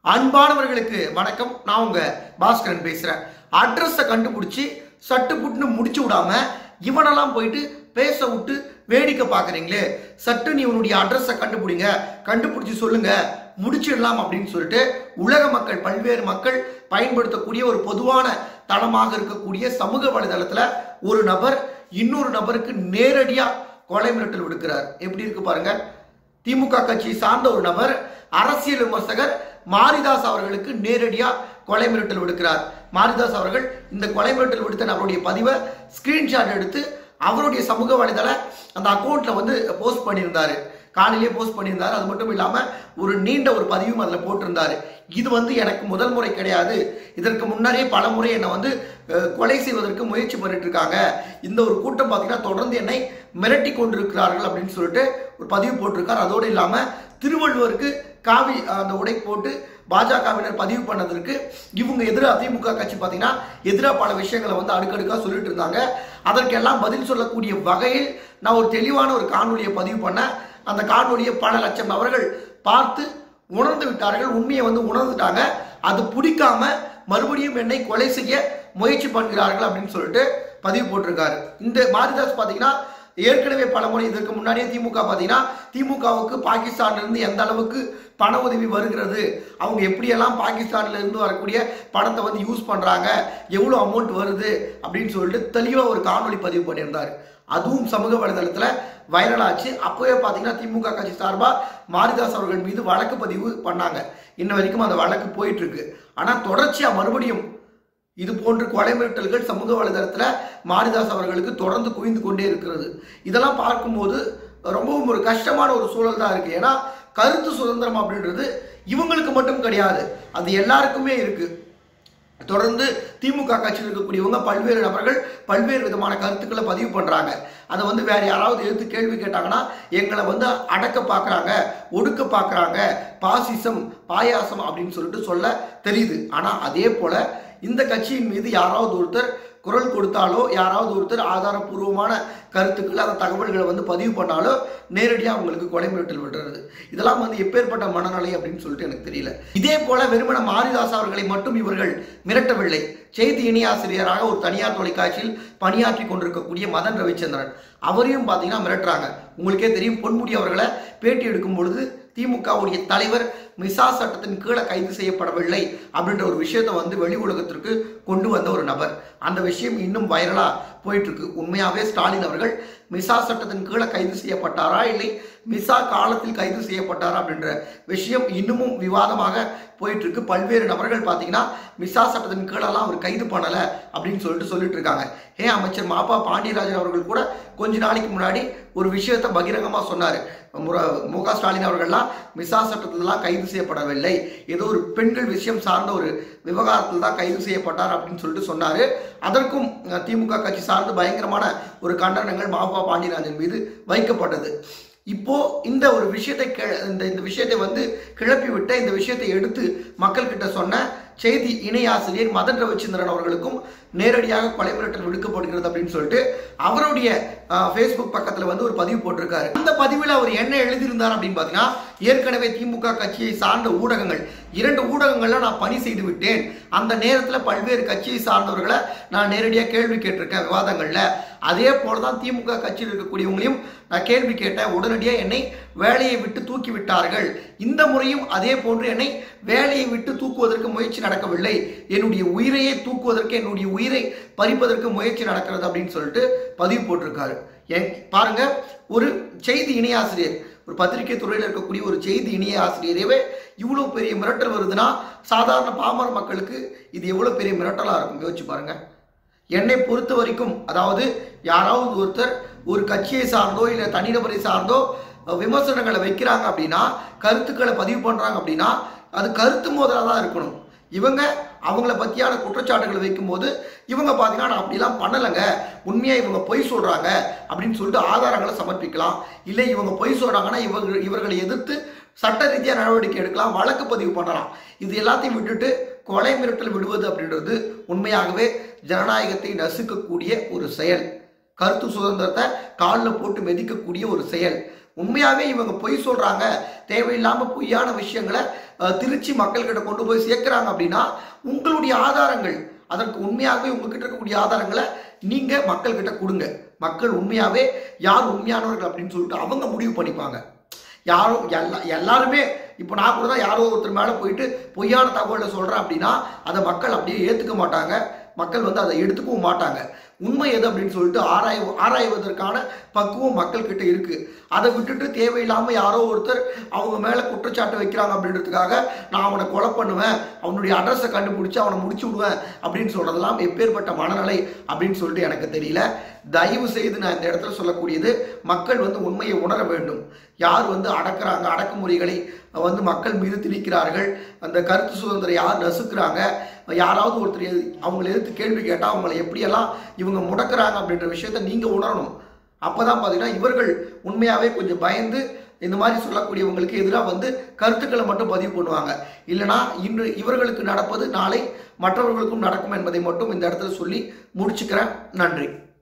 அன்பானவர்களுக்கு வணக்கம் நான் உங்க பாஸ்கரன் பேசுறேன் அட்ரஸை கண்டுபிடிச்சி சட்டு புட்டுன்னு முடிச்சு விடாம இவனெல்லாம் போயிட்டு பேச விட்டு வேடிக்கை பார்க்குறீங்களே சட்டு நீ உன்னுடைய அட்ரஸை கண்டுபிடிங்க கண்டுபிடிச்சி சொல்லுங்க முடிச்சிடலாம் அப்படின்னு சொல்லிட்டு உலக மக்கள் பல்வேறு மக்கள் பயன்படுத்தக்கூடிய ஒரு பொதுவான தளமாக இருக்கக்கூடிய சமூக வலைதளத்துல ஒரு நபர் இன்னொரு நபருக்கு நேரடியா கொலை மிரட்டல் விடுக்கிறார் எப்படி இருக்கு பாருங்க திமுக கட்சி சார்ந்த ஒரு நபர் அரசியல் விமர்சகர் மாரிதாஸ் அவர்களுக்கு நேரடியா கொலை மிரட்டல் விடுக்கிறார் மாரிதாஸ் அவர்கள் இந்த கொலை மிரட்டல் விடுத்த நபருடைய பதிவை ஸ்கிரீன்ஷாட் எடுத்து அவருடைய சமூக வலைதள அந்த அக்கௌண்ட்ல வந்து போஸ்ட் பண்ணியிருந்தாரு காலையிலே போஸ்ட் பண்ணியிருந்தாரு அது மட்டும் இல்லாம ஒரு நீண்ட ஒரு பதிவும் அதுல போட்டிருந்தாரு இது வந்து எனக்கு முதல் முறை கிடையாது இதற்கு முன்னரே பல முறை என்னை வந்து அஹ், கொலை செய்வதற்கு முயற்சி பண்ணிட்டு இருக்காங்க இந்த ஒரு கூட்டம் பார்த்தீங்கன்னா தொடர்ந்து என்னை மிரட்டி கொண்டிருக்கிறார்கள் அப்படின்னு சொல்லிட்டு ஒரு பதிவு போட்டிருக்கார் அதோடு இல்லாம திருவள்ளுவருக்கு காவி அஹ், அந்த உடை போட்டு பாஜகவினர் பதிவு பண்ணதற்கு இவங்க எதிராக அதிமுக கட்சி பார்த்தீங்கன்னா எதிராக பல விஷயங்களை வந்து அடுக்கடுக்காக சொல்லிட்டு இருந்தாங்க அதற்கெல்லாம் பதில் சொல்லக்கூடிய வகையில் நான் ஒரு தெளிவான ஒரு காணொலியை பதிவு பண்ணேன் அந்த காணொலியை பல லட்சம் நபர்கள் பார்த்து உணர்ந்து விட்டார்கள் உண்மையை வந்து உணர்ந்துட்டாங்க அது பிடிக்காம மறுபடியும் என்னை கொலை செய்ய முயற்சி பண்ணுகிறார்கள் அப்படின்னு சொல்லிட்டு பதிவு போட்டிருக்காரு இந்த மாரிதாஸ் பார்த்தீங்கன்னா ஏற்கனவே பல முறை இதற்கு முன்னாடியே திமுக பார்த்தீங்கன்னா திமுகவுக்கு பாகிஸ்தான்ல இருந்து எந்த அளவுக்கு பண உதவி வருகிறது அவங்க எப்படியெல்லாம் பாகிஸ்தான்ல இருந்து வரக்கூடிய பணத்தை வந்து யூஸ் பண்றாங்க எவ்வளோ அமௌண்ட் வருது அப்படின்னு சொல்லிட்டு தெளிவாக ஒரு காணொளி பதிவு பண்ணியிருந்தார் அதுவும் சமூக வலைதளத்தில் வைரல் ஆச்சு அப்போவே பார்த்தீங்கன்னா திமுக கட்சி சார்பாக மாரிதாஸ் அவர்கள் மீது வழக்கு பதிவு பண்ணாங்க இன்ன வரைக்கும் அந்த வழக்கு போயிட்டு இருக்கு ஆனால் தொடர்ச்சியாக மறுபடியும் இது போன்ற கொலை மிரட்டல்கள் சமூக வலைதளத்தில் மாரிதாஸ் அவர்களுக்கு தொடர்ந்து குவிந்து கொண்டே இருக்கிறது இதெல்லாம் பார்க்கும்போது ரொம்பவும் ஒரு கஷ்டமான ஒரு சூழல் தான் இருக்கு ஏன்னா கருத்து சுதந்திரம் அப்படின்றது இவங்களுக்கு மட்டும் கிடையாது அது எல்லாருக்குமே இருக்கு தொடர்ந்து திமுக கட்சியில் இருக்கக்கூடியவங்க பல்வேறு நபர்கள் பல்வேறு விதமான கருத்துக்களை பதிவு பண்றாங்க அதை வந்து வேற யாராவது எடுத்து கேள்வி கேட்டாங்கன்னா எங்களை வந்து அடக்க பார்க்கறாங்க ஒடுக்க பார்க்கறாங்க பாசிசம் பாயாசம் அப்படின்னு சொல்லிட்டு சொல்ல தெரியுது ஆனா அதே போல இந்த கட்சியின் மீது யாராவது ஒருத்தர் குரல் கொடுத்தாலோ யாராவது ஒருத்தர் ஆதாரப்பூர்வமான கருத்துக்கள் அந்த தகவல்களை வந்து பதிவு பண்ணாலோ நேரடியாக அவங்களுக்கு கொலை மிரட்டல் விடுறது இதெல்லாம் வந்து எப்பேற்பட்ட மனநிலை அப்படின்னு சொல்லிட்டு எனக்கு தெரியல இதே போல வெறுமன மாரிதாஸ் அவர்களை மட்டும் இவர்கள் மிரட்டவில்லை செய்தி இணை ஆசிரியராக ஒரு தனியார் தொலைக்காட்சியில் பணியாற்றி கொண்டிருக்கக்கூடிய மதன் ரவிச்சந்திரன் அவரையும் பார்த்தீங்கன்னா மிரட்டுறாங்க உங்களுக்கே தெரியும் பொன்முடி அவர்களை பேட்டி எடுக்கும் பொழுது திமுகவுடைய தலைவர் மிசா சட்டத்தின் கீழே கைது செய்யப்படவில்லை அப்படின்ற ஒரு விஷயத்தை வந்து வெளி உலகத்திற்கு கொண்டு வந்த ஒரு நபர் அந்த விஷயம் இன்னும் வைரலா போயிட்டு இருக்கு உண்மையாவே ஸ்டாலின் அவர்கள் மிசா சட்டத்தின் கீழே கைது செய்யப்பட்டாரா இல்லை மிசா காலத்தில் கைது செய்யப்பட்டாரா அப்படின்ற விஷயம் இன்னமும் விவாதமாக போயிட்டு இருக்கு பல்வேறு நபர்கள் பார்த்தீங்கன்னா மிசா சட்டத்தின் கீழெல்லாம் அவர் கைது பண்ணல அப்படின்னு சொல்லிட்டு சொல்லிட்டு இருக்காங்க ஏன் அமைச்சர் மாப்பா பாண்டியராஜன் அவர்கள் கூட கொஞ்ச நாளைக்கு முன்னாடி ஒரு விஷயத்தை பகிரங்கமா சொன்னாரு முர- மு க ஸ்டாலின் அவர்கள்லாம் மிசா சட்டத்திலலாம் கைது செய்யப்படவில்லை ஏதோ ஒரு பெண்கள் விஷயம் சார்ந்த ஒரு விவகாரத்தில் தான் கைது செய்யப்பட்டார் அப்படின்னு சொல்லிட்டு சொன்னாரு அதற்கும் அஹ், திமுக கட்சி சார்ந்து பயங்கரமான ஒரு கண்டனங்கள் மாப்பா பாண்டியராஜன் மீது வைக்கப்பட்டது இப்போ இந்த ஒரு விஷயத்தை கி- இந்த இந்த விஷயத்தை வந்து கிளப்பி விட்ட இந்த விஷயத்தை எடுத்து மக்கள் கிட்ட சொன்ன செய்தி இணை ஆசிரியர் மதன் ரவிச்சந்திரன் அவர்களுக்கும் நேரடியாக கொலை மிரட்டல் விடுக்கப்படுகிறது அப்படின்னு சொல்லிட்டு அவருடைய ஃபேஸ்புக் பக்கத்தில் வந்து ஒரு பதிவு போட்டிருக்காரு அந்த பதிவில் அவர் என்ன எழுதியிருந்தார் அப்படின்னு பார்த்தீங்கன்னா ஏற்கனவே திமுக கட்சியை சார்ந்த ஊடகங்கள் இரண்டு ஊடகங்கள்ல நான் பணி செய்து விட்டேன் அந்த நேரத்தில் பல்வேறு கட்சியை சார்ந்தவர்களை நான் நேரடியாக கேள்வி கேட்டிருக்கேன் விவாதங்கள்ல அதே போல தான் திமுக கட்சியில் இருக்கக்கூடியவங்களையும் நான் கேள்வி கேட்டேன் உடனடியாக என்னை வேலையை விட்டு தூக்கி விட்டார்கள் இந்த முறையும் அதே போன்று என்னை வேலையை விட்டு தூக்குவதற்கு முயற்சி நடக்கவில்லை என்னுடைய உயிரையே தூக்குவதற்கு என்னுடைய உயிரை பறிப்பதற்கு முயற்சி நடக்கிறது அப்படின்னு சொல்லிட்டு பதிவு போட்டிருக்காரு ஏன் பாருங்க ஒரு செய்தி இணையாசிரியர் ஒரு பத்திரிகை துறையில் இருக்கக்கூடிய ஒரு செய்தி இணைய ஆசிரியரவே இவ்வளோ பெரிய மிரட்டல் வருதுன்னா சாதாரண பாமர மக்களுக்கு இது எவ்வளோ பெரிய மிரட்டலாக இருக்கும் யோசிச்சு பாருங்க என்னை பொறுத்த வரைக்கும் அதாவது யாராவது ஒருத்தர் ஒரு கட்சியை சார்ந்தோ இல்லை தனிநபரை சார்ந்தோ அஹ், விமர்சனங்களை வைக்கிறாங்க அப்படின்னா கருத்துக்களை பதிவு பண்ணுறாங்க அப்படின்னா அது கருத்து மோதலாக தான் இருக்கணும் இவங்க அவங்கள பற்றியான குற்றச்சாட்டுகளை வைக்கும்போது இவங்க பார்த்தீங்கன்னா நான் அப்படிலாம் பண்ணலைங்க உண்மையாக இவங்க பொய் சொல்கிறாங்க அப்படின்னு சொல்லிட்டு ஆதாரங்களை சமர்ப்பிக்கலாம் இல்லை இவங்க பொய் சொல்கிறாங்கன்னா இவங்க இவர்களை எதிர்த்து சட்ட ரீதியாக நடவடிக்கை எடுக்கலாம் வழக்கு பதிவு பண்ணலாம் இது எல்லாத்தையும் விட்டுட்டு கொலை மிரட்டல் விடுவது அப்படின்றது உண்மையாகவே ஜனநாயகத்தை நசுக்கக்கூடிய ஒரு செயல் கருத்து சுதந்திரத்தை காலில் போட்டு மிதிக்கக்கூடிய ஒரு செயல் உண்மையாவே இவங்க பொய் சொல்றாங்க தேவையில்லாம பொய்யான விஷயங்களை அஹ், திருச்சி மக்கள்கிட்ட கொண்டு போய் சேர்க்கிறாங்க அப்படின்னா உங்களுடைய ஆதாரங்கள் அதற்கு உண்மையாகவே உங்ககிட்ட இருக்கக்கூடிய ஆதாரங்களை நீங்க மக்கள்கிட்ட கொடுங்க மக்கள் உண்மையாவே யார் உண்மையானவர்கள் அப்படின்னு சொல்லிட்டு அவங்க முடிவு பண்ணிப்பாங்க யாரும் எல்லா எல்லாருமே இப்போ நான் கூட தான் யாரோ ஒருத்தர் மேலே போயிட்டு பொய்யான தகவலை சொல்கிறேன் அப்படின்னா அதை மக்கள் அப்படியே ஏற்றுக்க மாட்டாங்க மக்கள் வந்து அதை எடுத்துக்கவும் மாட்டாங்க உண்மை எது அப்படின்னு சொல்லிட்டு ஆராய் ஆராய்வதற்கான பக்குவம் மக்கள்கிட்ட இருக்கு அதை விட்டுட்டு தேவையில்லாமல் யாரோ ஒருத்தர் அவங்க மேலே குற்றச்சாட்டு வைக்கிறாங்க அப்படின்றதுக்காக நான் அவனை கொலை பண்ணுவேன் அவனுடைய அட்ரஸை கண்டுபிடிச்சு அவனை முடிச்சு விடுவேன் அப்படின்னு சொல்றதெல்லாம் எப்பேற்பட்ட மனநிலை அப்படின்னு சொல்லிட்டு எனக்கு தெரியல தயவு செய்து நான் இந்த இடத்துல சொல்லக்கூடியது மக்கள் வந்து உண்மையை உணர வேண்டும் யார் வந்து அடக்குறாங்க அடக்குமுறைகளை வந்து மக்கள் மீது திணிக்கிறார்கள் அந்த கருத்து சுதந்திரம் யார் நசுக்கிறாங்க யாராவது ஒருத்தர் எது- அவங்களை எதிர்த்து கேள்வி கேட்டால் அவங்களை எப்படியெல்லாம் இவங்க முடக்குறாங்க அப்படின்ற விஷயத்த நீங்கள் உணரணும் அப்பதான் பார்த்தீங்கன்னா இவர்கள் உண்மையாகவே கொஞ்சம் பயந்து இந்த மாதிரி சொல்லக்கூடியவங்களுக்கு எதிராக வந்து கருத்துக்களை மட்டும் பதிவு பண்ணுவாங்க இல்லைனா இன்று இவர்களுக்கு நடப்பது நாளை மற்றவர்களுக்கும் நடக்கும் என்பதை மட்டும் இந்த இடத்துல சொல்லி முடிச்சுக்கிறேன் நன்றி